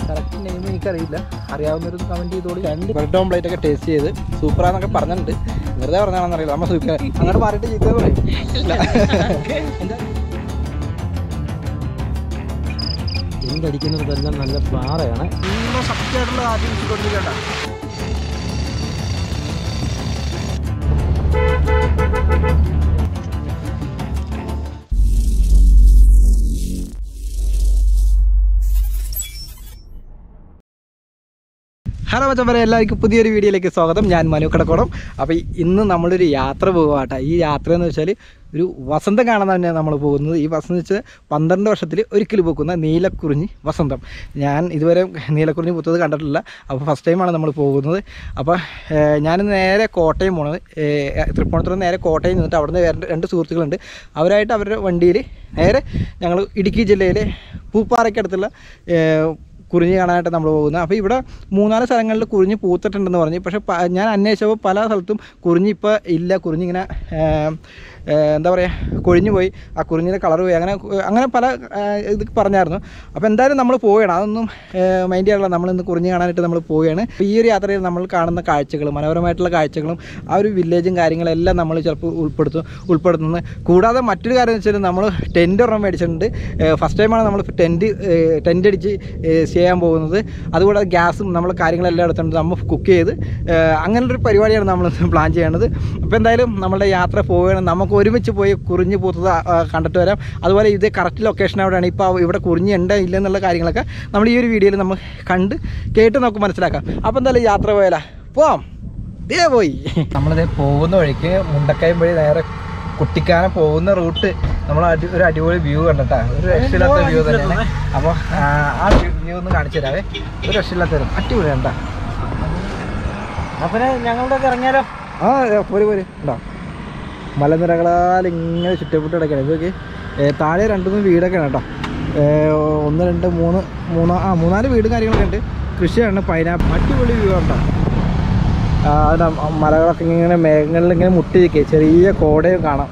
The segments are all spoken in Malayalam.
കറക്റ്റ് നെയിം എനിക്കറിയില്ല അറിയാവുന്നൊരു കമൻറ്റ് ചെയ്തോളൂ രണ്ട് ബ്രെഡ് ഓംപ്ലേറ്റ് ഒക്കെ ടേസ്റ്റ് ചെയ്ത് സൂപ്പറാന്നൊക്കെ പറഞ്ഞിട്ടുണ്ട് വെറുതെ പറഞ്ഞാണെന്ന് അറിയില്ല നമ്മൾ സൂപ്പർ അങ്ങോട്ട് മാറിയിട്ട് ചെയ്തത് പറയും ഇല്ല. എന്താ എന്തടിക്കുന്നിടത്തെല്ലാം നല്ല പാറയാണ് സത്യമായിട്ടുള്ള ആദ്യം കൊണ്ടിരിക്കണ്ട ഹലോ മച്ചമ്പരെ എല്ലാവർക്കും പുതിയൊരു വീഡിയോയിലേക്ക് സ്വാഗതം ഞാൻ മനു കടക്കോടം അപ്പോൾ ഇന്ന് നമ്മളൊരു യാത്ര പോകുവാട്ടെ ഈ യാത്ര എന്ന് വെച്ചാൽ ഒരു വസന്തം കാണാൻ തന്നെയാണ് നമ്മൾ പോകുന്നത് ഈ വസന്തം എന്ന് വെച്ചാൽ പന്ത്രണ്ട് വർഷത്തിൽ ഒരിക്കൽ പൂക്കുന്ന നീലക്കുറിഞ്ഞി വസന്തം ഞാൻ ഇതുവരെ നീലക്കുറിഞ്ഞി പൂത്തത് കണ്ടിട്ടില്ല അപ്പോൾ ഫസ്റ്റ് ടൈമാണ് നമ്മൾ പോകുന്നത് അപ്പോൾ ഞാൻ നേരെ കോട്ടയം പോണത് ഏഹ്, തൃപ്പൂണിത്തുറ നേരെ കോട്ടയം നിന്നിട്ട് അവിടുന്ന് വേറെ രണ്ട് സുഹൃത്തുക്കളുണ്ട് അവരായിട്ട് അവരുടെ വണ്ടിയിൽ നേരെ ഞങ്ങൾ ഇടുക്കി ജില്ലയിലെ പൂപ്പാറയ്ക്കടുത്തുള്ള ഏഹ്, കുറിഞ്ഞി കാണാനായിട്ട് നമ്മൾ പോകുന്നത് അപ്പോൾ ഇവിടെ മൂന്നാല് സ്ഥലങ്ങളിൽ കുറിഞ്ഞി പൂത്തിട്ടുണ്ടെന്ന് പറഞ്ഞു പക്ഷേ പ- ഞാൻ അന്വേഷിച്ചപ്പോൾ പല സ്ഥലത്തും കുറിഞ്ഞി ഇപ്പോൾ ഇല്ല കുറിഞ്ഞി ഇങ്ങനെ ഏം, ഏ, എന്താ പറയുക കൊഴിഞ്ഞു പോയി ആ കുറിഞ്ഞിൻ്റെ കളർ പോയി അങ്ങനെ അങ്ങനെ പല ആ, ഇത് പറഞ്ഞായിരുന്നു അപ്പോൾ എന്തായാലും നമ്മൾ പോവുകയാണ് അതൊന്നും മൈൻഡ് ചെയ്യാനുള്ള നമ്മൾ ഇന്ന് കുറിഞ്ഞി കാണാനായിട്ട് നമ്മൾ പോവുകയാണ് അപ്പോൾ ഈ ഒരു യാത്രയിൽ നമ്മൾ കാണുന്ന കാഴ്ചകൾ മനോഹരമായിട്ടുള്ള കാഴ്ചകളും ആ ഒരു വില്ലേജും കാര്യങ്ങളെല്ലാം നമ്മൾ ചിലപ്പോൾ ഉൾപ്പെടുത്തും ഉൾപ്പെടുത്തുന്നത് കൂടാതെ മറ്റൊരു കാര്യം എന്ന് വെച്ചാൽ നമ്മൾ ടെൻറ്റ് ഒരെണ്ണം മേടിച്ചിട്ടുണ്ട് ഫസ്റ്റ് ടൈമാണ് നമ്മൾ ടെൻറ്റ് ടെൻറ്റ് അടിച്ച് സ്റ്റേ ചെയ്യാൻ പോകുന്നത് അതുകൂടാതെ ഗ്യാസും നമ്മൾ കാര്യങ്ങളെല്ലാം എടുത്തിട്ടുണ്ട് നമ്മൾ കുക്ക് ചെയ്ത് ഏഹ് അങ്ങനൊരു പരിപാടിയാണ് നമ്മൾ പ്ലാൻ ചെയ്യണത് അപ്പോൾ എന്തായാലും നമ്മളുടെ യാത്ര പോവുകയാണ് നമുക്ക് ഒരുമിച്ച് പോയി കുറിഞ്ഞ് പൂത്തത് ആ, കണ്ടിട്ട് വരാം അതുപോലെ ഇത് കറക്റ്റ് ലൊക്കേഷൻ എവിടെയാണ് ഇപ്പോൾ ഇവിടെ കുറിഞ്ഞ് ഉണ്ടോ ഇല്ലെന്നുള്ള കാര്യങ്ങളൊക്കെ നമ്മൾ ഈ ഒരു വീഡിയോയിൽ നമ്മൾ കണ്ട് കേട്ട് നമുക്ക് മനസ്സിലാക്കാം അപ്പോൾ എന്തായാലും യാത്ര പോയാലാ പോവാം ദേ പോയി നമ്മളിതേ പോകുന്ന വഴിക്ക് മുണ്ടക്കയം വഴി നേരെ കുട്ടിക്കാനം പോകുന്ന റൂട്ട് നമ്മൾ അടി ഒരു അടിപൊളി വ്യൂ കണ്ടിട്ടാ ഒരു രക്ഷയില്ലാത്ത വ്യൂ തന്നെയാണ് അപ്പോൾ ആ വ്യൂ ഒന്ന് കാണിച്ചു തരാവേ ഒരു രക്ഷയില്ലാത്ത വരും അടിപൊളി കണ്ടാ അപ്പൊ ഞങ്ങളുടെ ഇറങ്ങിയാലോ ആ ഏ, പോര് പോര് ഉണ്ടോ മലനിരകളാൽ ഇങ്ങനെ ചുറ്റപ്പെട്ട് കിടക്കണം ഇതൊക്കെ താഴെ രണ്ട് മൂന്ന് വീടൊക്കെയാണ് കേട്ടോ ഏ, ഒന്ന് രണ്ട് മൂന്ന് മൂന്ന് ആ മൂന്നാല് വീടും കാര്യങ്ങളൊക്കെ ഉണ്ട് കൃഷിയാണ് പൈനാപ്പിൾ അടിപൊളി വ്യൂ ഉണ്ടോ ആ അതാ മലകളൊക്കെ ഇങ്ങനെ മേഘങ്ങളിൽ ഇങ്ങനെ മുട്ടിരിക്കുക ചെറിയ കോടയും കാണാം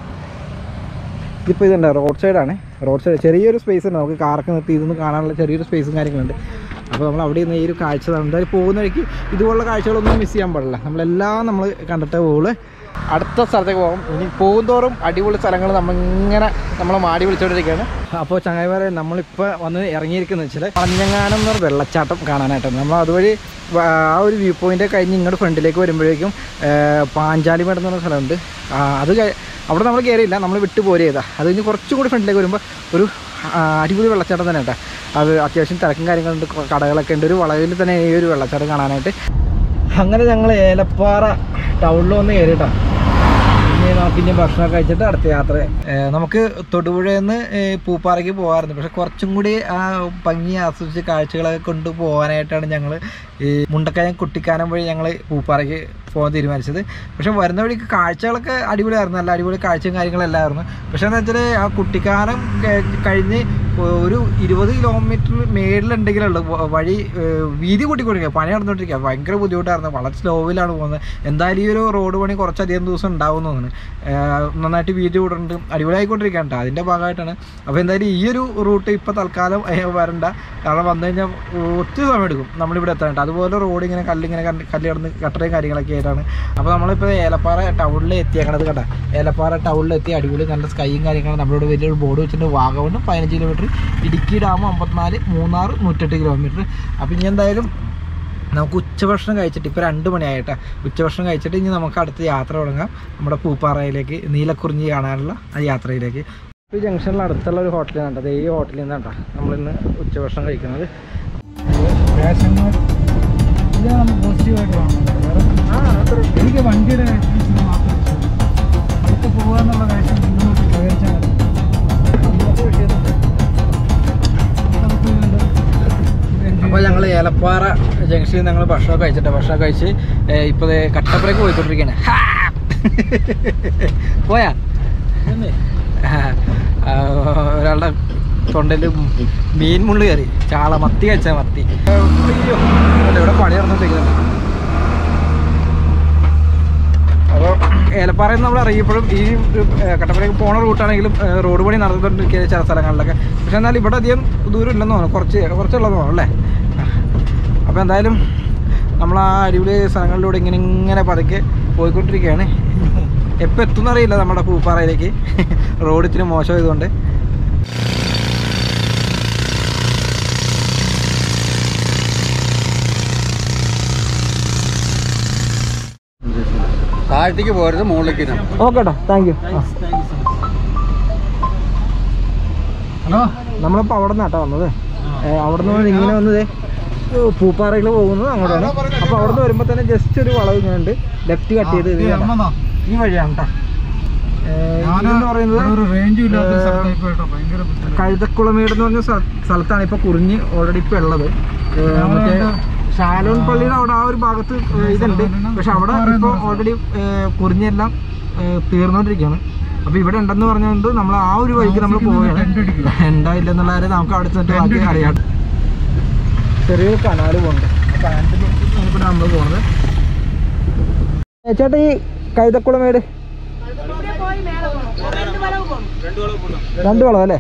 ഇതിപ്പോൾ ഇതുണ്ട് റോഡ് സൈഡാണ് റോഡ് സൈഡ് ചെറിയൊരു സ്പേസ് ഉണ്ട് നമുക്ക് കാറൊക്കെ നിർത്തി ഇതൊന്നും കാണാനുള്ള ചെറിയൊരു സ്പേസും കാര്യങ്ങളുണ്ട് അപ്പോൾ നമ്മൾ അവിടെ നിന്ന് ഈ ഒരു കാഴ്ച എന്തായാലും പോകുന്ന വഴിക്ക് ഇതുപോലുള്ള കാഴ്ചകളൊന്നും മിസ് ചെയ്യാൻ പാടില്ല നമ്മളെല്ലാം നമ്മൾ കണ്ടിട്ടേ പോകുള്ളൂ അടുത്ത സ്ഥലത്തേക്ക് പോകും ഇനി പോകുന്തോറും അടിപൊളി സ്ഥലങ്ങൾ നമ്മളിങ്ങനെ നമ്മളെ മാടി വിളിച്ചുകൊണ്ടിരിക്കുകയാണ് അപ്പോൾ ചങ്ങായിമാരെ നമ്മളിപ്പോൾ വന്ന് ഇറങ്ങിയിരിക്കുന്നത് വെച്ചാൽ പഞ്ഞങ്ങാനം എന്ന് പറഞ്ഞ വെള്ളച്ചാട്ടം കാണാനായിട്ടാണ് നമ്മൾ അതുവഴി വ- ആ ഒരു വ്യൂ പോയിൻ്റ് കഴിഞ്ഞ് ഇങ്ങോട്ട് ഫ്രണ്ടിലേക്ക് വരുമ്പോഴേക്കും പാഞ്ചാലിമേട് എന്ന് പറഞ്ഞ സ്ഥലമുണ്ട് ആ, അത് കഴി- അവിടെ നമ്മൾ കയറിയില്ല നമ്മൾ വിട്ട് പോരെ ചെയ്താ അത് കഴിഞ്ഞ് കുറച്ചും കൂടി ഫ്രണ്ടിലേക്ക് വരുമ്പോൾ ഒരു ആ, അടിപൊളി വെള്ളച്ചാട്ടം തന്നെ കേട്ടോ അത് അത്യാവശ്യം തിരക്കും കാര്യങ്ങളുണ്ട് ക- കടകളൊക്കെ ഉണ്ട് ഒരു വളവിൽ തന്നെ ഈ ഒരു വെള്ളച്ചാട്ടം കാണാനായിട്ട് അങ്ങനെ ഞങ്ങൾ ഏലപ്പാറ ടൗണിൽ വന്ന് കയറിയിട്ടാ ഇനി നമുക്ക് ഇനി ഭക്ഷണമൊക്കെ കഴിച്ചിട്ട് അടുത്ത യാത്ര ഏഹ് നമുക്ക് തൊടുപുഴയിൽ നിന്ന് പൂപ്പാറയ്ക്ക് പോകാറുണ്ട് പക്ഷെ കുറച്ചും കൂടി ആ ഭംഗി ആസ്വദിച്ച് കാഴ്ചകളൊക്കെ കൊണ്ട് പോകാനായിട്ടാണ് ഞങ്ങൾ ഈ മുണ്ടക്കായം കുട്ടിക്കാനം വഴി ഞങ്ങൾ പൂപ്പാറയ്ക്ക് പോകാൻ തീരുമാനിച്ചത് പക്ഷെ വരുന്ന വഴിക്ക് കാഴ്ചകളൊക്കെ അടിപൊളിയായിരുന്നു നല്ല അടിപൊളി കാഴ്ചയും കാര്യങ്ങളെല്ലാം ആയിരുന്നു പക്ഷെ എന്താ വെച്ചാൽ ആ കുട്ടിക്കാനം ക- കഴിഞ്ഞ് ഒരു ഇരുപത് കിലോമീറ്റർ മേളിലുണ്ടെങ്കിലുള്ളൂ വ- വഴി ഏഹ് വീതി കൂട്ടിക്കൊണ്ടിരിക്കുക പണി നടന്നുകൊണ്ടിരിക്കുക ഭയങ്കര ബുദ്ധിമുട്ടായിരുന്നു വളരെ സ്ലോവിലാണ് പോകുന്നത് എന്തായാലും ഈ ഒരു റോഡ് പണി കുറച്ചധികം ദിവസം ഉണ്ടാവും എന്ന് തോന്നുന്നു ഏഹ് നന്നായിട്ട് വീതി കൂടുന്നുണ്ട് അടിപൊളിയായിക്കൊണ്ടിരിക്കുകയാണ് കേട്ടോ അതിൻ്റെ ഭാഗമായിട്ടാണ് അപ്പോൾ എന്തായാലും ഈ ഒരു റൂട്ട് ഇപ്പോൾ തൽക്കാലം ഏഹ് വരണ്ട കാരണം വന്നു കഴിഞ്ഞാൽ ഒത്തിരി സമയം എടുക്കും നമ്മളിവിടെ എത്താനായിട്ട് അതുപോലെ റോഡ് ഇങ്ങനെ കല്ലിങ്ങനെ കല്ല് കല്ല് കിടന്ന് കട്ടറയും കാര്യങ്ങളൊക്കെ ആയിട്ടാണ് അപ്പോൾ നമ്മളിപ്പോൾ ഏലപ്പാറ ടൗണിൽ എത്തിയേക്കണത് കേട്ടോ ഏലപ്പാറ ടൗണിൽ എത്തി അടിപൊളി നല്ല സ്കൈയും കാര്യങ്ങളും നമ്മളോട് വലിയൊരു ബോർഡ് വെച്ചിട്ടുണ്ട് വാഗമണ്ണും പതിനഞ്ച് കിലോമീറ്റർ ഇടുക്കി ഡാം അമ്പത്തിനാല് മൂന്നാർ നൂറ്റെട്ട് കിലോമീറ്റർ അപ്പോൾ ഇനി എന്തായാലും നമുക്ക് ഉച്ചഭക്ഷണം കഴിച്ചിട്ട് ഇപ്പോൾ രണ്ട് മണിയായിട്ടാ ഉച്ചഭക്ഷണം കഴിച്ചിട്ട് ഇനി നമുക്ക് അടുത്ത യാത്ര തുടങ്ങാം നമ്മുടെ പൂപ്പാറയിലേക്ക് നീലക്കുറിഞ്ഞി കാണാനുള്ള ആ യാത്രയിലേക്ക് ഈ ജംഗ്ഷനിൽ അടുത്തുള്ള ഒരു ഹോട്ടലാണ് കേട്ടോ ഈ ഹോട്ടലിൽ നിന്നാണ് കേട്ടോ നമ്മളിന്ന് ഉച്ചഭക്ഷണം കഴിക്കുന്നത് ഇതാണ് നമുക്ക് പോസിറ്റീവായിട്ട് കാണുന്നത് എനിക്ക് വണ്ടിയുടെ കാര്യത്തിൽ മാത്രം അടുത്ത് പോകാന്നുള്ള കാര്യം മുന്നോട്ട് പ്രകരിച്ചാൽ അപ്പോൾ ഞങ്ങൾ ഏലപ്പാറ ജംഗ്ഷനിൽ ഞങ്ങൾ ഭക്ഷണം കഴിച്ചിട്ട് ഭക്ഷണം കഴിച്ച് ഇപ്പോൾ കട്ടപ്പുറയ്ക്ക് പോയിക്കൊണ്ടിരിക്കുകയാണ് ഹാ! പോയാ ആ, ഒരാളുടെ തൊണ്ടയിൽ മീൻ മുള്ളു കയറി ചാള മത്തി കഴിച്ച മത്തി അയ്യോ അല്ല, ഇവിടെ പണി നടന്നുകൊണ്ടിരിക്കുന്നുണ്ട് അപ്പോൾ ഏലപ്പാറയിൽ നമ്മൾ അറിയപ്പോഴും ഈ കട്ടപ്പനയ്ക്ക് പോണ റൂട്ടാണെങ്കിലും ഏഹ്, റോഡ് പണി നടന്നുകൊണ്ടിരിക്കുന്ന ചില സ്ഥലങ്ങളിലൊക്കെ പക്ഷെ എന്നാൽ ഇവിടെ അധികം ദൂരം ഇല്ലെന്ന് തോന്നുന്നു കുറച്ച് കുറച്ചുള്ളതെന്ന് തോന്നുന്നു അല്ലേ അപ്പോൾ എന്തായാലും നമ്മൾ ആ അടിപൊളി സ്ഥലങ്ങളിലൂടെ ഇങ്ങനെ ഇങ്ങനെ പതുക്കെ പോയിക്കൊണ്ടിരിക്കുകയാണ് എപ്പോൾ എത്തുമെന്ന് അറിയില്ല നമ്മുടെ പൂപ്പാറയിലേക്ക് റോഡ് ഇത്തിരി മോശമായതുകൊണ്ട് താഴത്തേക്ക് പോരുത് മുകളിലേക്ക് ഇടാം. ഓക്കെ കേട്ടോ താങ്ക് യു ഹലോ നമ്മളിപ്പോൾ അവിടെ നിന്നാട്ടോ വന്നത് ഏ, അവിടെ നിന്ന് ഇങ്ങനെ വന്നത് പൂപ്പാറയിൽ പോകുന്നത് അങ്ങോട്ടാണ് അപ്പോൾ അവിടെ നിന്ന് വരുമ്പോൾ തന്നെ ജസ്റ്റ് ഒരു വളവ് ഇങ്ങനെ ഉണ്ട് ലെഫ്റ്റ് കട്ട് ചെയ്ത് ഇത് കണ്ടോ? എന്നതാ ഈ വഴിയാണ് കേട്ടോ ഇതെന്ന് പറയുന്നത് ഒരു റേഞ്ചും ഇല്ലാത്ത ഏ, സ്ഥലത്തായി പോയിട്ടോ ഭയങ്കര ബുദ്ധിമുട്ട്. കഴുതക്കുളമേട് എന്ന് പറഞ്ഞ സ്ഥ- സ്ഥലത്താണ് ഇപ്പൊ കുറിഞ്ഞ് ഓൾറെഡി ഇപ്പൊ ഉള്ളത് ഏ, മറ്റേ ഷാലോൺ പള്ളിയുടെ അവിടെ ആ ഒരു ഭാഗത്ത് ഏ, ഇതുണ്ട് പക്ഷെ അവിടെ ഇപ്പൊ ഓൾറെഡി കുറിഞ്ഞെല്ലാം ഏ, തീർന്നുകൊണ്ടിരിക്കുകയാണ് അപ്പൊ ഇവിടെ ഉണ്ടെന്ന് പറഞ്ഞുകൊണ്ട് നമ്മൾ ആ ഒരു വഴിക്ക് നമ്മൾ പോവുകയാണ് ടെന്റ് അടിക്കുക. ഉണ്ടോ ഇല്ലെന്നുള്ള കാര്യം നമുക്ക് അവിടെ ചെന്നിട്ട് ബാക്കി അറിയാം ചെറിയൊരു കനാല് പോകുന്നുണ്ട് ആ കനാലിന്റെ ഇവിടെ നമ്മൾ പോകുന്നത് ഏ, ചേട്ടാ ഈ കഴുതക്കുളമേട് രണ്ട് വളം അല്ലേ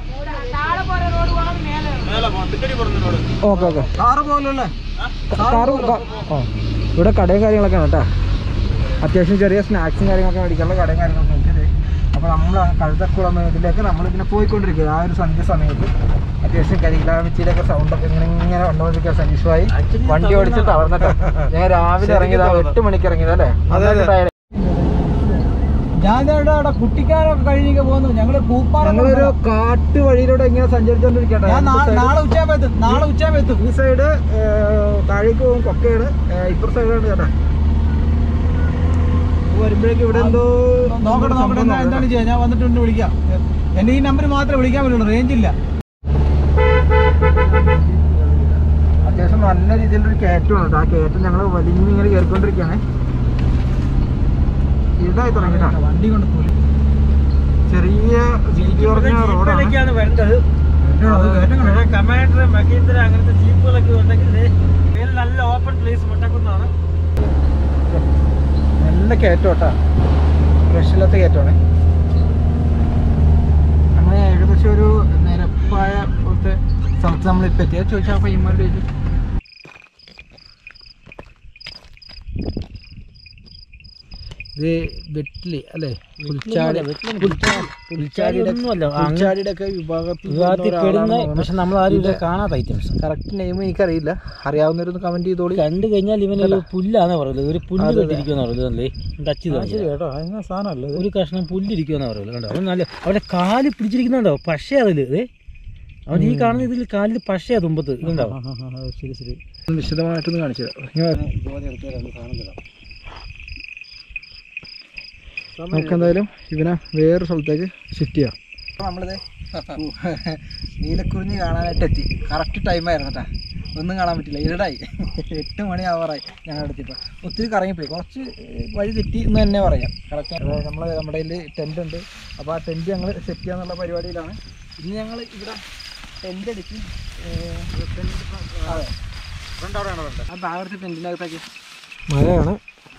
ഓക്കെ ഓക്കെ കാറ് പോലല്ലേ കാറ് കാ- ആ ഇവിടെ കടയും കാര്യങ്ങളൊക്കെ ആണ് കേട്ടോ അത്യാവശ്യം ചെറിയ സ്നാക്സും കാര്യങ്ങളൊക്കെ മേടിക്കാനുള്ള കടയും കാര്യങ്ങളൊക്കെ ഉണ്ട് അപ്പോൾ നമ്മൾ കഴുതക്കുളം ഇതിലേക്ക് നമ്മളിങ്ങനെ പോയിക്കൊണ്ടിരിക്കുക ആ ഒരു സന്ധ്യ സമയത്ത് അത്യാവശ്യം കരികിലാമിച്ചിയിലൊക്കെ സൗണ്ടൊക്കെ ഇങ്ങനെ ഇങ്ങനെ കണ്ടുകൊണ്ടിരിക്കുക സജീഷമായി വണ്ടി ഓടിച്ച് തളർന്നിട്ട് ഞാൻ രാവിലെ ഇറങ്ങിയതാ എട്ട് മണിക്ക് ഇറങ്ങിയത് അല്ലേ നന്നായിട്ട് tired ആയി. ഞാൻ ഇവിടെ അവിടെ കുട്ടിക്കാരൊക്കെ കഴിഞ്ഞൊക്കെ പോകുന്നു ഞങ്ങള് പൂപ്പാറ ഞങ്ങളൊരു കാട്ടു വഴിയിലൂടെ ഇങ്ങനെ സഞ്ചരിച്ചോണ്ടിരിക്കട്ടെ ഞാൻ നാ- നാളെ ഉച്ചയാകുമ്പോ എത്തും നാളെ ഉച്ചയാകുമ്പോ എത്തും ഈ സൈഡ് താഴേക്ക് പോകും കൊക്കയാണ് ഇപ്പുറ സൈഡാണ് കേട്ടോ വരുമ്പോഴേക്കും ഇവിടെ എന്തോ നോക്കട്ടെ നോക്കട്ടെ എന്താ എന്താണ് ചെയ്യാ ഞാൻ വന്നിട്ട് ഒന്ന് വിളിക്കാം എന്റെ ഈ നമ്പർ മാത്രമേ വിളിക്കാൻ പറ്റുള്ളൂ റേഞ്ച് ഇല്ല അത്യാവശ്യം നല്ല രീതിയിലൊരു കയറ്റമാണ് കേട്ടോ ആ കയറ്റം ഞങ്ങൾ വലിഞ്ഞ് ഇങ്ങനെ കയറിക്കൊണ്ടിരിക്കുകയാണ് ഇതായി തുടങ്ങിയിട്ടാണ് വണ്ടി കൊണ്ട് പോയി ചെറിയ വീതി കുറഞ്ഞ റോഡാണ് വേണ്ടത് അത് കയറ്റം കണ്ടോ? കമാൻഡർ മഹീന്ദ്ര അങ്ങനത്തെ ജീപ്പുകളൊക്കെ ഉണ്ടെങ്കിൽ മേൽ നല്ല ഓപ്പൺ പ്ലേസ് മുട്ടക്കുന്നതാണ് നല്ല കയറ്റം കേട്ടോ ഫ്രഷില്ലാത്ത കയറ്റമാണ് നമ്മൾ ഏകദേശം ഒരു നിരപ്പായ പോലത്തെ സ്ഥലത്ത് നമ്മൾ ഇപ്പം എത്തിയാൽ ചോദിച്ചാൽ പയ്യന്മാരുടെ ചോദിച്ചു ഇത് വെട്ടില് അല്ലേ പുൽച്ചാടി പുൽച്ചാടിയുടെ പുൽച്ചാടിയുടെ ഒക്കെ വിഭാഗത്തിൽ പക്ഷെ നമ്മൾ ആരും ഇത് കാണാത്ത ഐറ്റംസ് കറക്റ്റ് നെയിം എനിക്കറിയില്ല അറിയാവുന്നവരൊന്ന് കമന്റ് ചെയ്തോളി കണ്ടു കഴിഞ്ഞാൽ ഇവന് ഒരു പുല്ലാന്ന് പറയുന്നത് ഒരു പുല്ല് അതെ, അതെ. കെട്ടിരിക്കുമെന്ന് പറയുന്നത് അല്ലേ ടച്ച് ചെയ്ത് ശരി കേട്ടോ അതിന് സാധനമല്ലേ ഒരു കഷ്ണം പുല്ലിരിക്കുമെന്ന് പറയുന്നത് കണ്ടോ അവൻ നല്ല അവന്റെ കാല് പിടിച്ചിരിക്കുന്നുണ്ടോ പക്ഷേ അതില് ഏ അവൻ ഈ കാണുന്ന ഇതിൽ കാലിൽ പക്ഷേ തുമ്പത്ത് ഇതുണ്ടോ ശരി ശരി വിശദമായിട്ടൊന്ന് കാണിച്ചു നമുക്ക് എന്തായാലും ഇവനെ വേറൊരു സ്ഥലത്തേക്ക് ഷിഫ്റ്റ് ചെയ്യാം നമ്മളിത് നീലക്കുറിഞ്ഞി കാണാനായിട്ട് എത്തി കറക്റ്റ് ടൈമായിരുന്നു കേട്ടാ ഒന്നും കാണാൻ പറ്റില്ല ഇരുടായി എട്ട് മണി ആവാറായി ഞങ്ങൾ എത്തിയപ്പോൾ ഒത്തിരി കറങ്ങിപ്പോയി കുറച്ച് വഴി തെറ്റി എന്ന് തന്നെ പറയാം കറക്റ്റ് നമ്മൾ നമ്മുടെ കയ്യിൽ ടെൻ്റ് ഉണ്ട് അപ്പോൾ ആ ടെൻറ്റ് ഞങ്ങൾ സെറ്റ് ചെയ്യാന്നുള്ള പരിപാടിയിലാണ് ഇന്ന് ഞങ്ങൾ ഇവിടെ ടെൻ്റ് അടിച്ച് അതെ ആ താഴത്തെ ടെൻറ്റിനകത്തേക്ക് മഴയാണ്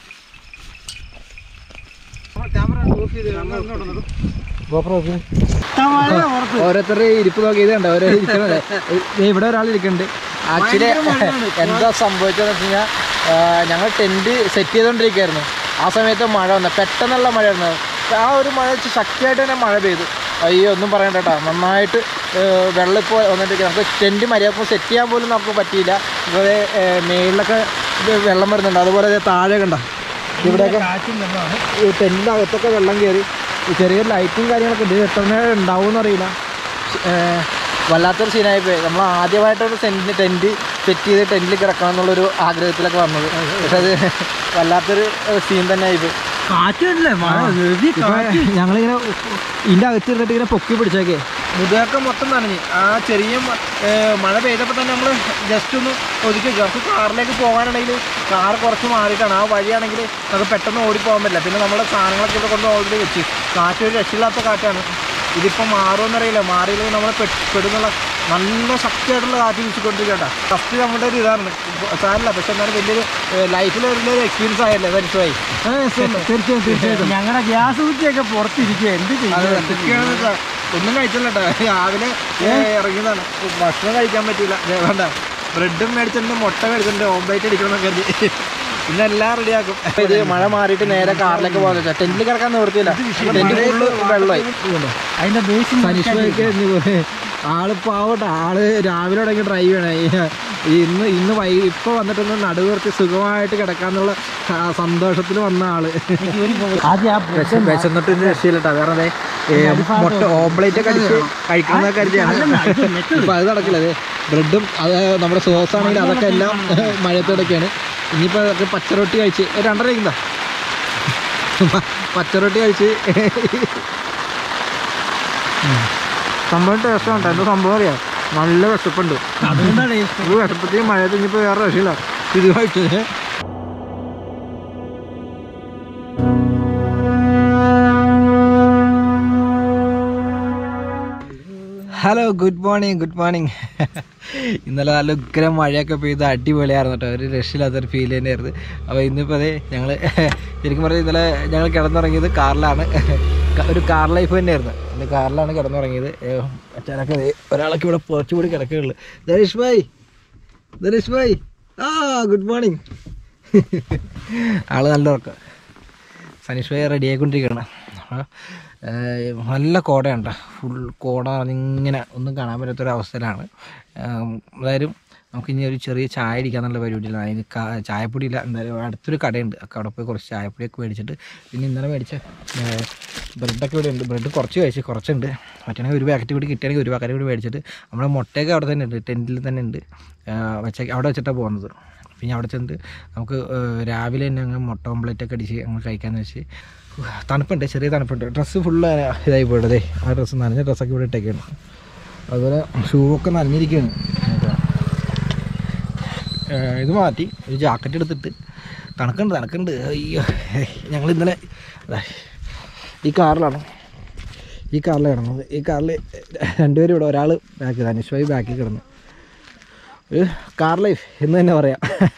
GoPro നോക്ക്. ഓരോരുത്തരുടെ ഇരിപ്പ് നോക്കി ഇത് കണ്ടോ ഓരോ ഇരിക്കുന്നത് ദേ ഇവിടെ ഒരാൾ ഇരിക്കുന്നുണ്ട് ആക്ച്വലി എന്താ സംഭവിച്ചതെന്ന് വെച്ച് കഴിഞ്ഞാൽ ഞങ്ങൾ ടെൻറ്റ് സെറ്റ് ചെയ്തുകൊണ്ടിരിക്കുകയായിരുന്നു ആ സമയത്ത് മഴ വന്നു പെട്ടെന്നുള്ള മഴയായിരുന്നു ആ ഒരു മഴ വെച്ച് ശക്തിയായിട്ട് തന്നെ മഴ പെയ്തു അയ്യോ ഒന്നും പറയണ്ട കേട്ടോ നന്നായിട്ട് ഏഹ്, വെള്ളം ഇപ്പോൾ വന്നിട്ട് നമുക്ക് ടെൻറ്റ് മര്യാദ സെറ്റ് ചെയ്യാൻ പോലും നമുക്ക് പറ്റിയില്ല ഇവിടെ മേളിലൊക്കെ ഇത് വെള്ളം വരുന്നുണ്ട് അതുപോലെ ദേ താഴെ കണ്ട ഇവിടെയൊക്കെ ഈ ടെൻറ്റിൻ്റെ അകത്തൊക്കെ വെള്ളം കയറി ഈ ചെറിയൊരു ലൈറ്റും കാര്യങ്ങളൊക്കെ ഉണ്ട് ഇത് എത്ര നേരം ഉണ്ടാവും അറിയില്ല ഏഹ് വല്ലാത്തൊരു സീനായി പോയി നമ്മൾ ആദ്യമായിട്ടൊരു ടെൻറ്റ് ടെൻറ്റ് സെറ്റ് ചെയ്ത് ടെൻറ്റിൽ കിടക്കണം എന്നുള്ളൊരു ആഗ്രഹത്തിലൊക്കെ വന്നത് പക്ഷെ അത് വല്ലാത്തൊരു സീൻ തന്നെ ആയിപ്പോയി കാറ്റല്ലേ മഴ heavy കാറ്റ്. ഞങ്ങളിങ്ങനെ ഇതിൻ്റെ അകത്ത് ഇരുന്നിട്ട് ഇങ്ങനെ പൊക്കി പിടിച്ചേക്കേ മുതുകൊക്കെ മൊത്തം നനഞ്ഞ് ആ ചെറിയ മ- ഏർ മഴ പെയ്തപ്പോൾ തന്നെ നമ്മൾ ജസ്റ്റ് ഒന്ന് ഒതുക്കി വെച്ചു നമുക്ക് കാറിലേക്ക് പോകാനാണെങ്കിൽ കാർ കുറച്ച് മാറിയിട്ടാണ് ആ വഴിയാണെങ്കിൽ നമുക്ക് പെട്ടെന്ന് ഓടിപ്പോകാൻ പറ്റില്ല പിന്നെ നമ്മുടെ സാധനങ്ങളൊക്കെ ഇവിടെ കൊണ്ട് ഓൾറെഡി വെച്ച് കാറ്റ് ഒരു രക്ഷയില്ലാത്ത കാറ്റാണ് ഇതിപ്പോൾ മാറുമെന്നറിയില്ല മാറിയില്ലെങ്കിൽ നമ്മൾ പെടുന്നുള്ള നല്ല ശക്തിയായിട്ടുള്ള കാറ്റ് വീശിക്കൊണ്ടിരിക്കട്ടെ ഫസ്റ്റ് നമ്മുടെ ഒരു ഇതാണ് സാരല്ല പക്ഷെ എന്നാലും വലിയൊരു ലൈഫിൽ വലിയൊരു എക്സ്പീരിയൻസ് ആയല്ലേ മനസ്സിലായി തീർച്ചയായും തീർച്ചയായിട്ടും ഞങ്ങളുടെ ഗ്യാസ് കുറ്റിയൊക്കെ പുറത്തിരിക്കുക എന്ത് അതെ, ചെയ്യും എന്തൊക്കെയാണെന്ന് വെച്ചാ ഒന്നും കഴിച്ചില്ല കേട്ടോ രാവിലെ ഏ, ഇറങ്ങിയതാണ് ഭക്ഷണം കഴിക്കാൻ പറ്റില്ല ദേ വേണ്ട ബ്രെഡും മേടിച്ചിട്ടുണ്ട് മുട്ട മേടിച്ചിട്ടുണ്ട് ഓംപ്ലേറ്റ് അടിക്കണമെന്നൊക്കെ കരുതി ഇന്നെല്ലാം റെഡിയാക്കും ഇത് മഴ മാറിയിട്ട് നേരെ കാറിലേക്ക് പോകുന്നത് ടെന്റിൽ കിടക്കാൻ നിവർത്തിയില്ല ടെന്റ് ഫുള്ള് വെള്ളമായി അതിന്റെ ബേസിൻ സനിഷ്മയൊക്കെ ആള് പാവട്ടെ ആള് രാവിലെ തുടങ്ങി ഡ്രൈവ് ചെയ്യണേ ഈ ഇന്ന് ഇന്ന് വൈ ഇപ്പൊ വന്നിട്ടൊന്ന് നടുവർത്തി സുഖമായിട്ട് കിടക്കാന്നുള്ള ആ സന്തോഷത്തിൽ വന്ന ആള് ആദ്യം ആ വിശ- വിശന്നിട്ട് ഇന്ന് രക്ഷയില്ലട്ടാ വേറെ ദേ, ഏ, മുട്ട ഓംപ്ലേറ്റ് ഒക്കെ അടിച്ച് കഴിക്കുന്ന കരുതിയാണ് ഇപ്പൊ അത് നടക്കില്ല അതെ ബ്രെഡും അത് നമ്മുടെ സോസ് ആണെങ്കിൽ അതൊക്കെ എല്ലാം മഴയത്തോടൊക്കെയാണ് ഇനിയിപ്പോ അതൊക്കെ പച്ചറൊട്ടി കഴിച്ച് ഏ, രണ്ടര ഇരിക്കുന്നതാ പച്ചറൊട്ടി കഴിച്ച് ഉം. സംഭവം ടേസ്റ്റ് ആണ് എന്താ സംഭവം അറിയാം നല്ല വിശപ്പുണ്ട് അതുകൊണ്ടാണ് ഇത് വിശപ്പത്തിൽ മഴയത്ത് ഇനിയിപ്പോ വേറെ രക്ഷയില്ല ഇത് കഴിച്ചത് hello good morning good morning ഇന്നലെ നല്ല ഉഗ്രം മഴയൊക്കെ പെയ്ത് അടിപൊളിയായിരുന്നു കേട്ടോ ഒരു രക്ഷയില്ലാത്തൊരു ഫീൽ തന്നെയായിരുന്നു അപ്പോൾ ഇന്നിപ്പോൾ അതെ ഞങ്ങൾ ശരിക്കും പറഞ്ഞാൽ ഇന്നലെ ഞങ്ങൾ കിടന്നുറങ്ങിയത് കാറിലാണ് ക- ഒരു കാർ ലൈഫ് തന്നെയായിരുന്നു ഇന്ന് കാറിലാണ് കിടന്നുറങ്ങിയത് ഏ, അച്ഛനൊക്കെ ദേ ഒരാളൊക്കെ ഇവിടെ പുറത്തു കൂടി കിടക്കുകയുള്ളു ധനീഷ് ഭായ് ധനീഷ് ഭായ് ആ ഗുഡ് മോർണിംഗ് ആള് നല്ല ഉറക്കം സനീഷ് ഭായ് റെഡി ആയിക്കൊണ്ടിരിക്കുകയാണ് അപ്പോൾ നല്ല കോടയുണ്ട് ഫുൾ കോട ഇങ്ങനെ ഒന്നും കാണാൻ പറ്റാത്തൊരവസ്ഥയിലാണ് ഏം, എന്തായാലും നമുക്ക് ഇനി ഒരു ചെറിയ ചായ അടിക്കാന്നുള്ള പരിപാടിയിലാണ് അതിന് കാ- ചായപ്പൊടി ഇല്ല എന്തായാലും അടുത്തൊരു കടയുണ്ട് ഒക്കെ അവിടെ പോയി കുറച്ച് ചായപ്പൊടിയൊക്കെ മേടിച്ചിട്ട് പിന്നെ ഇന്നലെ മേടിച്ച ഏ, ബ്രെഡൊക്കെ ഇവിടെ ഉണ്ട് ബ്രെഡ് കുറച്ച് കഴിച്ച് കുറച്ചുണ്ട് മറ്റേ ഒരു പാക്കറ്റ് കൂടി കിട്ടുകയാണെങ്കിൽ ഒരു പാക്കറ്റ് കൂടി മേടിച്ചിട്ട് നമ്മുടെ മുട്ടയൊക്കെ അവിടെ തന്നെ ഉണ്ട് ടെൻറ്റിൽ തന്നെ ഉണ്ട് ആ, വെച്ച അവിടെ വെച്ചിട്ടാണ് പോകുന്നത് പിന്നെ അവിടെ ചെന്നിട്ട് നമുക്ക് ഏഹ്, രാവിലെ തന്നെ അങ്ങ് മുട്ട ഓംപ്ലേറ്റ് ഒക്കെ അടിച്ച് അങ്ങ് കഴിക്കാമെന്ന് വെച്ച് ഉഹ്, തണുപ്പുണ്ട് ചെറിയ തണുപ്പുണ്ട് ഡ്രസ്സ് ഫുള്ള് ഇതായി പോയിട്ടതേ ആ ഡ്രസ്സ് നനഞ്ഞ ഡ്രസ്സൊക്കെ ഇവിടെ ഇട്ടേക്കാണ് അതുപോലെ ഷൂ ഒക്കെ നനഞ്ഞിരിക്കുകയാണ് ഏഹ്, ഇത് മാറ്റി ഒരു ജാക്കറ്റ് എടുത്തിട്ട് തണുക്കുണ്ട് തണുക്കുണ്ട് അയ്യോ ഞങ്ങൾ ഇന്നലെ ദാ, ഈ കാറിലാണ് ഈ കാറിൽ കിടന്നത് ഈ കാറിൽ രണ്ടുപേരും ഇവിടെ ഒരാൾ ബാക്കിൽ ധനുഷ് ഭായി ബാക്കിൽ കിടന്നു ഒരു കാർ ലൈഫ് എന്ന് തന്നെ പറയാം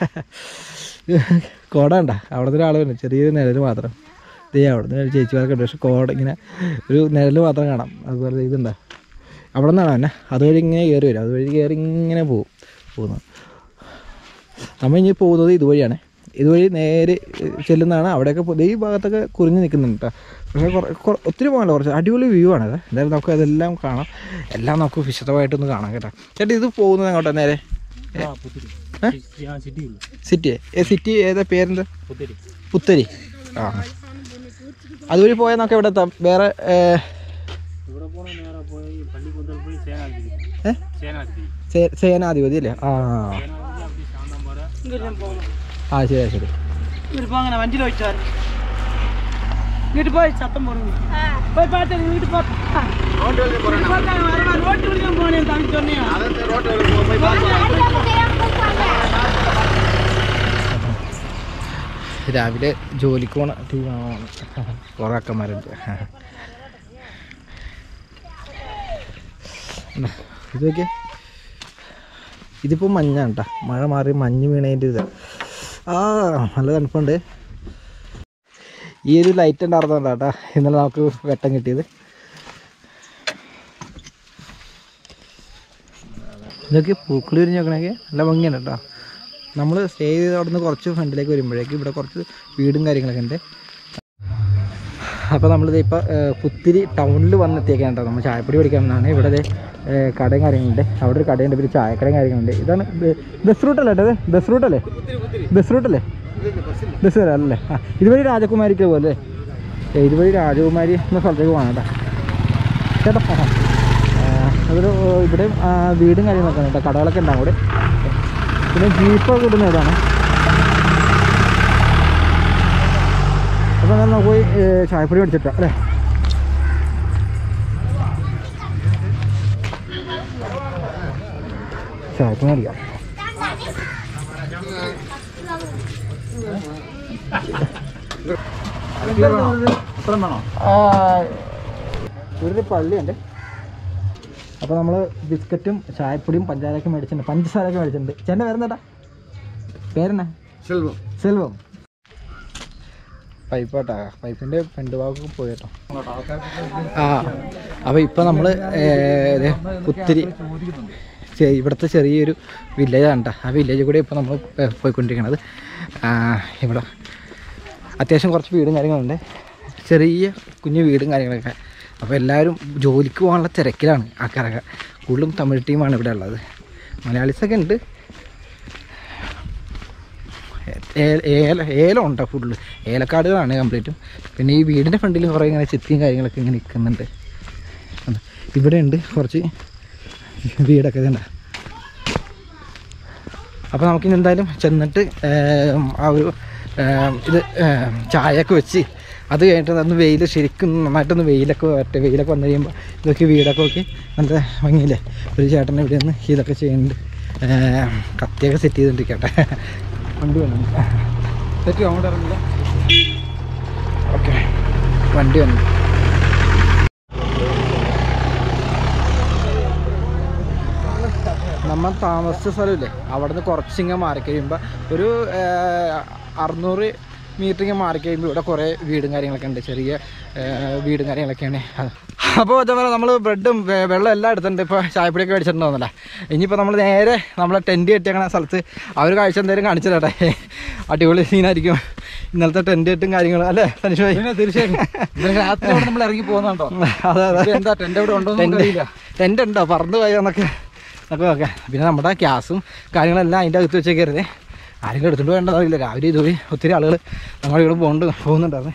കോട ഉണ്ട അവിടുത്തെ ഒരാൾ വരുന്നു ചെറിയൊരു നിഴൽ മാത്രം ദേ അവിടുന്ന് ഒരു ചേച്ചിമാരൊക്കെ ഉണ്ട് പക്ഷെ കോട ഇങ്ങനെ ഒരു നിഴൽ മാത്രം കാണാം അതുപോലെ ഇതുണ്ടാ അവിടെ നിന്നാണ് തന്നെ അതുവഴി ഇങ്ങനെ കയറി വരും അതുവഴി കയറി ഇങ്ങനെ പോകും പോകുന്നു നമ്മൾ ഇനി പോകുന്നത് ഇതുവഴിയാണ് ഇതുവഴി നേരെ ചെല്ലുന്നതാണ് അവിടെയൊക്കെ പോ- ദേ ഈ ഭാഗത്തൊക്കെ കുറിഞ്ഞ് നിൽക്കുന്നുണ്ട് കേട്ടോ പക്ഷേ കുറ കുറ- ഒത്തിരി പോകണ്ട കുറച്ച് അടിപൊളി വ്യൂ ആണ് ഇത് എന്തായാലും നമുക്ക് അതെല്ലാം കാണാം എല്ലാം നമുക്ക് വിശദമായിട്ടൊന്ന് കാണാം കേട്ടോ ചേട്ടാ ഇത് പോകുന്നത് അങ്ങോട്ടാ നേരെ സിറ്റി ഏ സിറ്റി ഏതാ പേരെന്താ പുത്തരി ആ അതുവഴി പോയാൽ നമുക്ക് എവിടെ എത്താം വേറെ ഏ, ഏ? സേ- സേനാധിപതി അല്ലേ ആ ആ ശരി ശരി இங்கிட்டு போங்க நான் வண்டியில் வச்சாரு இங்கிட்டு போய் சத்தம் போடுங்க போய் பார்த்தேன் இங்கிட்டு பார்த்தேன் ரோட்டு வழியாக போனேன் தம்பி சொன்னேன் രാവിലെ ജോലിക്ക് പോണ ടീമാണ് കുറേ അക്കന്മാരുണ്ട് എന്നാ, ഇത് നോക്കിയേ ഇതിപ്പോൾ മഞ്ഞാണ് കേട്ടോ മഴ മാറി മഞ്ഞ് വീണതിൻ്റെ ഇത് ആ നല്ല തണുപ്പുണ്ട് ഈ ഒരു ലൈറ്റ് ഉണ്ടായിരുന്നോണ്ടാ കേട്ടോ ഇന്നലെ നമുക്ക് വെട്ടം കിട്ടിയത് ഇതൊക്കെ പൂക്കൾ വിരിഞ്ഞ് നോക്കണൊക്കെ നല്ല ഭംഗിയാണ് കേട്ടോ നമ്മൾ സ്റ്റേ ചെയ്ത് അവിടെ നിന്ന് കുറച്ച് ഫ്രണ്ടിലേക്ക് വരുമ്പോഴേക്കും ഇവിടെ കുറച്ച് വീടും കാര്യങ്ങളൊക്കെ ഉണ്ട് അപ്പോൾ നമ്മളിത് ഇപ്പോൾ പുത്തിരി ടൗണിൽ വന്നെത്തിയേക്കാൻ കേട്ടോ നമ്മൾ ചായപ്പൊടി മേടിക്കാൻ വന്നതാണ് ഇവിടെ ദേ, ഏ, കടയും കാര്യങ്ങളുണ്ട് അവിടെ ഒരു കടയുണ്ട് പിന്നെ ചായക്കടയും കാര്യങ്ങളുണ്ട് ഇതാണ് ബ- ബസ് റൂട്ടല്ലേ ഏട്ടത് ബസ് റൂട്ടല്ലേ ബസ് റൂട്ടല്ലേ ബസ് വരാം അല്ലേ ആ ഇതുവഴി രാജകുമാരിക്ക് പോലെ ഏ, ഇതുവഴി രാജകുമാരി എന്ന സ്ഥലത്തേക്ക് പോകണം കേട്ടോ ചേട്ടാ ആ, ആ, അതൊരു ഇവിടെ വീടും കാര്യങ്ങളൊക്കെ ഉണ്ട് കേട്ടോ കടകളൊക്കെ ഉണ്ടാവും അവിടെ പിന്നെ ജീപ്പൊക്കെ ഇടുന്ന ഇതാണ് അപ്പോൾ എന്നാൽ നമുക്ക് പോയി ഏ, ചായപ്പൊടി മേടിച്ചിട്ടാ അല്ലേ ചായപ്പൊടി മേടിക്കാം ആ, ഒരു പള്ളിയുണ്ട് അപ്പോൾ നമ്മൾ ബിസ്ക്കറ്റും ചായപ്പൊടിയും പഞ്ചാരയൊക്കെ മേടിച്ചിട്ടുണ്ട് പഞ്ചസാരയൊക്കെ മേടിച്ചിട്ടുണ്ട് ചേട്ടൻ്റെ പേരെന്താ പേരെന്നാ செல்வம் സെൽവം പൈപ്പോട്ടാ പൈപ്പിൻ്റെ ഫ്രണ്ട് ഭാഗമൊക്കെ പോയി കേട്ടോ ആ അപ്പോൾ ഇപ്പോൾ നമ്മൾ പുത്തിരി ചെ- ഇവിടുത്തെ ചെറിയൊരു വില്ലേജാണ് കേട്ടോ ആ വില്ലേജ് കൂടെ ഇപ്പോൾ നമ്മൾ ഏ, പോയിക്കൊണ്ടിരിക്കുന്നത് ആ, ഇവിടെ അത്യാവശ്യം കുറച്ച് വീടും കാര്യങ്ങളുണ്ട് ചെറിയ കുഞ്ഞു വീടും കാര്യങ്ങളൊക്കെ അപ്പോൾ എല്ലാവരും ജോലിക്ക് പോകാനുള്ള തിരക്കിലാണ് ആൾക്കാരൊക്കെ കൂടുതലും തമിഴ് ടീമാണ് ഇവിടെ ഉള്ളത് മലയാളീസൊക്കെ ഉണ്ട് ഏ- ഏല ഏലം ഉണ്ടോ ഫുള്ള് ഏലക്കാടുകളാണ് കംപ്ലീറ്റും പിന്നെ ഈ വീടിൻ്റെ ഫ്രണ്ടിൽ കുറേ ഇങ്ങനെ ചെത്തിയും കാര്യങ്ങളൊക്കെ ഇങ്ങനെ നിൽക്കുന്നുണ്ട് അത് ഇവിടെ ഉണ്ട് കുറച്ച് വീടൊക്കെ ഇതുണ്ട് അപ്പോൾ നമുക്കിനി എന്തായാലും ചെന്നിട്ട് ഏം, ആ ഒരു ഏം, ഇത് ഏം, ചായയൊക്കെ വെച്ച് അത് കഴിഞ്ഞിട്ട് ഒന്ന് വെയിൽ ശരിക്കും നന്നായിട്ടൊന്ന് വെയിലൊക്കെ വരട്ടെ വെയിലൊക്കെ വന്നു കഴിയുമ്പോൾ ഇതൊക്കെ വീടൊക്കെ നോക്കി നല്ല ഭംഗിയില്ലേ ഒരു ചേട്ടൻ ഇവിടെ നിന്ന് ഇതൊക്കെ ചെയ്യുന്നുണ്ട് ഏം, കത്തിയൊക്കെ സെറ്റ് ചെയ്തുകൊണ്ടിരിക്കട്ടെ വണ്ടി വന്നു സെറ്റ് അങ്ങോട്ട് ഇറങ്ങില്ല ഓക്കെ വണ്ടി വന്നു നമ്മൾ താമസിച്ച സ്ഥലമില്ലേ അവിടെ നിന്ന് കുറച്ചിങ്ങനെ മാറി കഴിയുമ്പോൾ ഒരു ഏഹ്, അറുന്നൂറ് മീറ്റർ ഇങ്ങനെ മാറി കഴിയുമ്പോൾ ഇവിടെ കുറേ വീടും കാര്യങ്ങളൊക്കെ ഉണ്ട് ചെറിയ ഏഹ്, വീടും കാര്യങ്ങളൊക്കെയാണ് അപ്പോൾ അതേപോലെ നമ്മൾ ബ്രെഡും വെ- വെള്ളം എല്ലാം എടുത്തിട്ടുണ്ട് ഇപ്പോൾ ചായപ്പൊടിയൊക്കെ മേടിച്ചിട്ടുണ്ടോന്നല്ല ഇനിയിപ്പോൾ നമ്മൾ നേരെ നമ്മളെ ടെൻറ്റ് കെട്ടിയേക്കണ സ്ഥലത്ത് അവർ കാഴ്ച എന്തായാലും കാണിച്ചു തരട്ടെ അടിപൊളി സീനായിരിക്കും ഇന്നലത്തെ ടെൻറ്റ് കെട്ടും കാര്യങ്ങളും അല്ലേ തനിഷ് ഭായി തീർച്ചയായും ഇന്നലെ രാത്രി അവിടെ നമ്മൾ ഇറങ്ങി പോകുന്നുണ്ടോ അതെ അതെ എന്താ ടെന്റ് അവിടെ ഉണ്ടോ ടെൻറ്റ് ടെൻറ്റ് ഉണ്ടോ പറന്ന് പോയോ എന്നൊക്കെ നമുക്ക് നോക്കാം പിന്നെ നമ്മുടെ ഗ്യാസും കാര്യങ്ങളെല്ലാം അതിൻ്റെ അകത്ത് വെച്ചേക്കരുത് ആരെങ്കിലും എടുത്തിട്ട് വേണ്ടതറിയില്ല രാവിലെ ഇതുവഴി ഒത്തിരി ആളുകൾ നമ്മുടെ ഇവിടെ പോകുന്നുണ്ട് പോകുന്നുണ്ടായിരുന്നു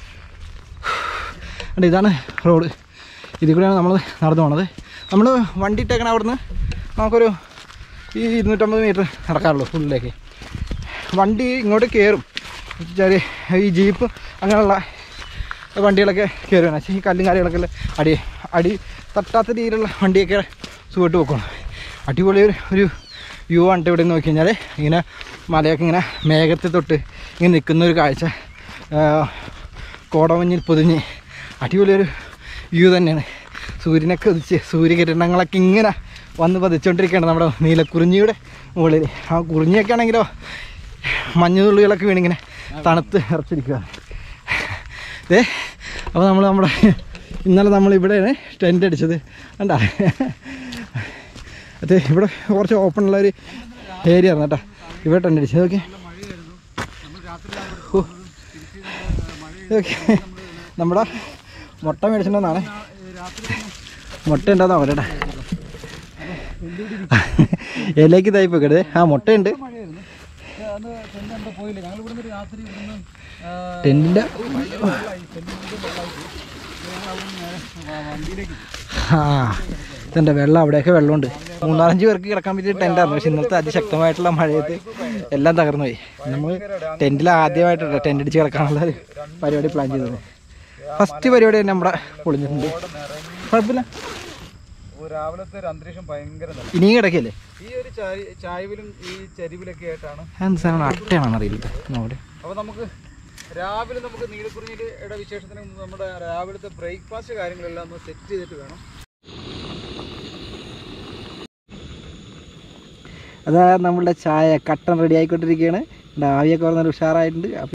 ഉണ്ട് ഇതാണ് റോഡ് ഇതിൽ കൂടെയാണ് നമ്മൾ നടന്നു പോണത് നമ്മൾ വണ്ടി ഇട്ടേക്കണ അവിടുന്ന് നമുക്കൊരു ഈ ഇരുന്നൂറ്റമ്പത് മീറ്റർ നടക്കാറുള്ളൂ ഫുള്ളിലേക്ക് വണ്ടി ഇങ്ങോട്ട് കയറും ചെറിയ ഈ ജീപ്പ് അങ്ങനെയുള്ള വണ്ടികളൊക്കെ കയറുകയാണ് പക്ഷേ ഈ കല്ലും കാര്യങ്ങളൊക്കെ ഉള്ള അടി അടി തട്ടാത്ത രീതിയിലുള്ള വണ്ടിയൊക്കെ സുഖമായിട്ട് പോക്കണം അടിപൊളി ഒരു ഒരു വ്യൂ ആണ് ഇവിടെ നോക്കി കഴിഞ്ഞാൽ ഇങ്ങനെ മലയൊക്കെ ഇങ്ങനെ മേഘത്തിൽ തൊട്ട് ഇങ്ങനെ നിൽക്കുന്ന ഒരു കാഴ്ച ആ, കോടമഞ്ഞിൽ പൊതിഞ്ഞ് അടിപൊളി ഒരു വ്യൂ തന്നെയാണ് സൂര്യനൊക്കെ ഉദിച്ച് സൂര്യകിരണങ്ങളൊക്കെ ഇങ്ങനെ വന്ന് പതിച്ചുകൊണ്ടിരിക്കുകയാണ് നമ്മുടെ നീലക്കുറിഞ്ഞിയുടെ മുകളിൽ ആ കുറിഞ്ഞിയൊക്കെ ആണെങ്കിലോ മഞ്ഞുതുള്ളികളൊക്കെ വീണിങ്ങനെ തണുത്ത് ഇറച്ചിരിക്കുകയാണ് ഏ അപ്പോൾ നമ്മൾ നമ്മുടെ ഇന്നലെ നമ്മൾ ഇവിടെയാണ് ടെൻ്റ് അടിച്ചത് കണ്ടാ അതെ ഇവിടെ കുറച്ച് ഓപ്പൺ ഉള്ള ഒരു ഏരിയ ആണ് കേട്ടോ ഇവിടെ ടെൻ്റ് അടിച്ചത് ഓക്കെ ഓക്കെ നമ്മുടെ മുട്ട മേടിച്ചിട്ടുണ്ടെന്നാണ് മുട്ട ഉണ്ടോന്നാ പറയട്ടെ ഇലയ്ക്ക് ഇതായി പോക്കരുത് ആ മുട്ടയുണ്ട് പോയില്ല ഞങ്ങൾ ഇവിടുന്ന് രാത്രി ഇവിടുന്ന് ടെൻറ്റിൻ്റെ ആ ഇതുണ്ട് വെള്ളം അവിടെയൊക്കെ വെള്ളമുണ്ട് മൂന്നാലഞ്ച് പേർക്ക് കിടക്കാൻ പറ്റിയ ടെൻ്റായിരുന്നു പക്ഷെ ഇന്നലത്തെ അതിശക്തമായിട്ടുള്ള മഴയത്ത് എല്ലാം തകർന്നു പോയി നമ്മൾ ടെൻറ്റിൽ ആദ്യമായിട്ടാണ് ടെൻ്റ് അടിച്ച് കിടക്കാനുള്ള ഒരു പരിപാടി പ്ലാൻ ചെയ്തത് ഫസ്റ്റ് പരിപാടി തന്നെ നമ്മുടെ പൊളിഞ്ഞിട്ടുണ്ട് കുഴപ്പമില്ല രാവിലത്തെ ഒരു അന്തരീക്ഷം ഭയങ്കര നല്ല. ഇനിയും കിടക്കില്ലേ ഈ ഒരു ചായ- ചായവിലും ഈ ചരിവിലൊക്കെ ആയിട്ടാണ് എന്ത് സാധനമാണ് അട്ടയാണെന്ന് അറിയില്ല നോടെ അപ്പോൾ നമുക്ക് രാവിലെ നമുക്ക് നീലക്കുറിഞ്ഞിയുടെ വിശേഷത്തിന് മുമ്പ് നമ്മുടെ രാവിലത്തെ ബ്രേക്ക്ഫാസ്റ്റ് കാര്യങ്ങളെല്ലാം ഒന്ന് സെറ്റ് ചെയ്തിട്ട് വേണം അതാ നമ്മളുടെ ചായ കട്ടൻ റെഡി ആയിക്കൊണ്ടിരിക്കുകയാണ് ഇവിടെ ആവിയൊക്കെ പറഞ്ഞാൽ ഉഷാറായിട്ടുണ്ട് അപ്പം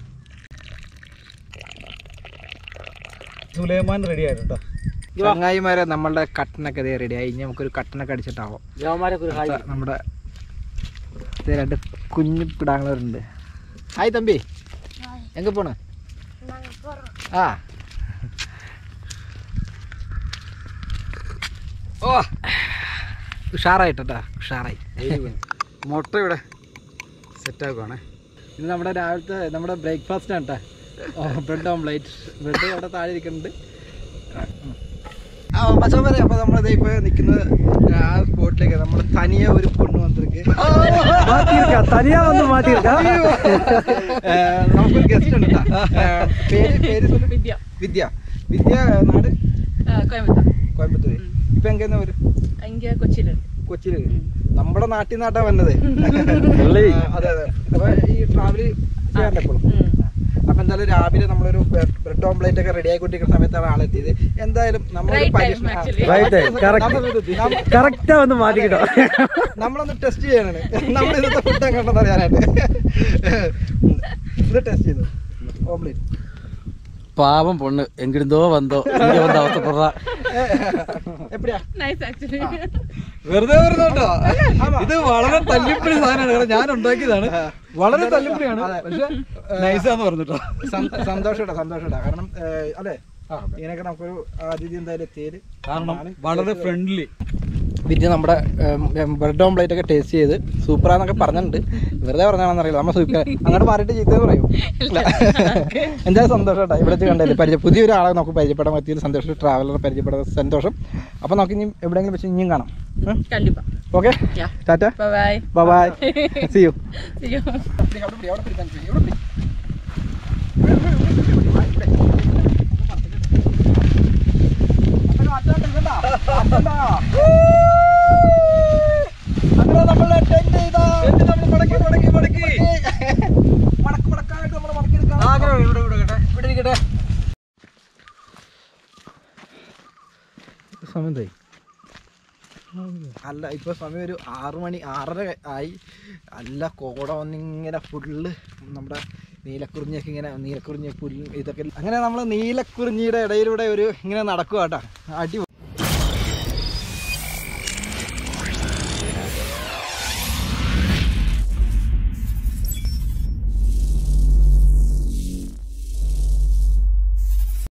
സുലൈമാൻ റെഡി ആയിട്ടോ ചങ്ങായിമാരെ നമ്മളുടെ കട്ടനൊക്കെ ഇതേ റെഡി ആയി ഇനി നമുക്കൊരു കട്ടനൊക്കെ അടിച്ചിട്ടാവാം ജവന്മാരൊക്കെ ഒരു ഹായ് അപ്പൊ നമ്മുടെ ഇത് രണ്ട് കുഞ്ഞു പിടാങ്ങളുണ്ട് ഹായ് തമ്പി എങ്ക പോണ് ആ ഓ ഉഷാറായിട്ടാ ഉഷാറായി മുട്ട ഇവിടെ സെറ്റ് ആക്കുവാണേ ഇത് നമ്മുടെ രാവിലത്തെ നമ്മുടെ ബ്രേക്ക്ഫാസ്റ്റ് ആണ് കേട്ടോ ബ്രെഡ് ഓംലേറ്റ് ബ്രെഡ് അവിടെ താഴെ ഇരിക്കുന്നുണ്ട് ആ മച്ചോമരെ അപ്പൊ നമ്മളിത് ഇപ്പൊ നിൽക്കുന്നത് ആ സ്പോട്ടിലേക്ക് നമ്മൾ തനിയെ ഒരു പൊണ്ണ് വന്നിருக்கு തനിയാ വന്ന് മാറ്റിയിരിക്കാം ഏഹ് നമുക്കൊരു ഗസ്റ്റ് ഉണ്ട് ട്ടാ. ഏഹ് പേര് പേര് சொல்லு. വിദ്യ വിദ്യ വിദ്യ നാട് കോയമ്പത്തൂർ കോയമ്പത്തൂര് ഇപ്പൊ എങ്ങനെ വരും ഇങ്ങനെ കൊച്ചിയിലുണ്ട് കൊച്ചിയില് നമ്മുടെ നാട്ടിൽ നാട്ടാ വന്നത് ആ, അതെ അതെ അപ്പൊ ഈ ട്രാവല് ചെയ്യാറില്ല എപ്പോഴും അപ്പൊ എന്തായാലും രാവിലെ നമ്മളൊരു ബ്രെഡ് ഓംപ്ലേറ്റ് ഒക്കെ റെഡി ആയിക്കൊണ്ടിരിക്കുന്ന സമയത്താണ് ആളെത്തിയത് എന്തായാലും നമ്മളൊരു Right time, പരീക്ഷണം- ആ, actually. right Right time, time, correct. correct. നമ്മ- കറക്റ്റാ വന്ന് മാറ്റിക്കിട്ടോ നമ്മളൊന്ന് ടെസ്റ്റ് ചെയ്യാനാണ് നമ്മൾ ഇന്നത്തെ ഫുഡ് എങ്ങോട്ടെന്ന് അറിയാനായിട്ട് ഇത് ടെസ്റ്റ് ചെയ്തു ഓംപ്ലേറ്റ് பாவம் பொண்ணு எங்கிருந்தோ வந்தோம் இங்கே வந்து அவசப்படுறா എപ്പടിയാ നൈസ് ആക്ച്വലി വെറുതെ പറഞ്ഞോട്ടോ ഇത് വളരെ തല്ലിപ്പൊളി സാധനമാണ് കാരണം ഞാൻ ഉണ്ടാക്കിയതാണ് വളരെ തല്ലിപ്പൊളിയാണ് പക്ഷെ നൈസാന്ന് പറഞ്ഞിട്ടോ സന്തോഷട്ടാ സന്തോഷട്ടാ കാരണം ഏഹ്, അല്ലേ ഇതിനൊക്കെ നമുക്കൊരു അതിഥി എന്തായാലും എത്തിയത് കാരണം വളരെ ഫ്രണ്ട്ലി വിറ്റ് നമ്മുടെ ബ്രെഡ് ഓംപ്ലേറ്റ് ഒക്കെ ടേസ്റ്റ് ചെയ്ത് സൂപ്പറാന്നൊക്കെ പറഞ്ഞിട്ടുണ്ട് വെറുതെ പറഞ്ഞാണെന്ന് അറിയില്ല നമ്മൾ സൂപ്പർ അങ്ങോട്ട് മാറിയിട്ട് ചീത്ത പറയും എന്തായാലും സന്തോഷം കേട്ടോ ഇവിടെ വെച്ച് കണ്ടല്ലേ പരിചയം പുതിയൊരു ആളെ നമുക്ക് പരിചയപ്പെടാൻ പറ്റിയൊരു സന്തോഷം ട്രാവലറെ പരിചയപ്പെടാൻ സന്തോഷം അപ്പോൾ നമുക്ക് ഇനി എവിടെയെങ്കിലും വെച്ച് ഇനിയും കാണാം കണ്ടിപ്പാ ഓക്കെ Yeah. ടാറ്റ bye bye see you See you. സമയത്തായി അല്ല ഇപ്പൊ സമയം ഒരു ആറു മണി ആറര ആയി നല്ല കോട വന്നിങ്ങനെ ഫുള്ള് നമ്മുടെ നീലക്കുറിഞ്ഞൊക്കെ ഇങ്ങനെ നീലക്കുറിഞ്ഞി പുല്ല് ഇതൊക്കെ അങ്ങനെ നമ്മൾ നീലക്കുറിഞ്ഞിയുടെ ഇടയിലൂടെ ഒരു ഇങ്ങനെ നടക്കുക കേട്ടോ അടി